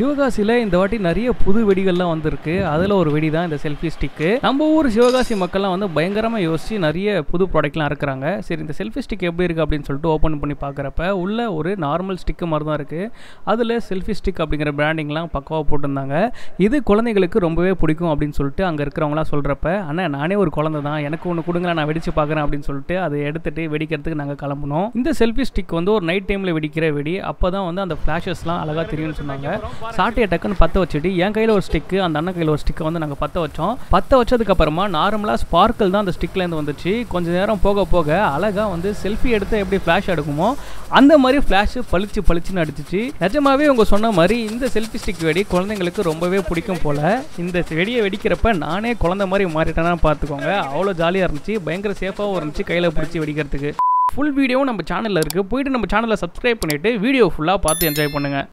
சிவகாசியில் இந்த வாட்டி நிறைய புது வெடிகள்லாம் வந்திருக்கு அதில் ஒரு வெடி தான் இந்த செல்ஃபி ஸ்டிக்கு நம்ம ஊர் சிவகாசி மக்கள்லாம் வந்து பயங்கரமாக யோசிச்சு நிறைய புது ப்ராடக்ட்லாம் இருக்கிறாங்க சரி இந்த செல்ஃபி ஸ்டிக் எப்படி இருக்குது அப்படின்னு சொல்லிட்டு ஓப்பன் பண்ணி பார்க்குறப்ப உள்ள ஒரு நார்மல் ஸ்டிக்கு மாதிரி தான் இருக்குது அதில் செல்ஃபி ஸ்டிக் அப்படிங்கிற பிராண்டிங்லாம் பக்கவாக போட்டிருந்தாங்க இது குழந்தைகளுக்கு ரொம்பவே பிடிக்கும் அப்படின்னு சொல்லிட்டு அங்கே இருக்கிறவங்களாம் சொல்கிறப்ப அண்ணா நானே ஒரு குழந்தை தான் எனக்கு ஒன்று கொடுங்களேன் நான் வெடிச்சு பார்க்குறேன் அப்படின்னு சொல்லிட்டு அதை எடுத்துட்டு வெடிக்கிறதுக்கு நாங்கள் கிளம்புனோம் இந்த செல்ஃபி ஸ்டிக் வந்து ஒரு நைட் டைமில் வெடிக்கிற வெடி அப்போ தான் வந்து அந்த ஃப்ளாஷஸ்லாம் அழகாக தெரியும்னு சொன்னாங்க சாட்டையை டக்குன்னு பற்ற வச்சுட்டு என் கையில் ஒரு ஸ்டிக்கு அந்த அண்ணன் கையில் ஒரு ஸ்டிக்கை வந்து நாங்கள் பற்ற வச்சோம் பற்ற வச்சதுக்கு அப்புறமா நார்மலாக ஸ்பார்க்கிள் தான் அந்த ஸ்டிக்லேருந்து வந்துச்சு கொஞ்ச நேரம் போக போக அழகாக வந்து செல்ஃபி எடுத்து எப்படி ஃப்ளாஷ் எடுக்குமோ அந்த மாதிரி ஃப்ளாஷ் பளிச்சு பளிச்சுன்னு அடிச்சிச்சு நிஜமாவே உங்க சொன்ன மாதிரி இந்த செல்ஃபி ஸ்டிக் வெடி குழந்தைங்களுக்கு ரொம்பவே பிடிக்கும் போல இந்த வெடியை வெடிக்கிறப்ப நானே குழந்தை மாதிரி மாறிட்டேன்னா பார்த்துக்கோங்க அவ்வளோ ஜாலியாக இருந்துச்சு பயங்கர சேஃபாகவும் இருந்துச்சு கையில் பிடிச்சி வெடிக்கிறதுக்கு ஃபுல் வீடியோவும் நம்ம சேனலில் இருக்குது போயிட்டு நம்ம சேனலை சப்ஸ்கிரைப் பண்ணிவிட்டு வீடியோ ஃபுல்லாக பார்த்து என்ஜாய் பண்ணுங்கள்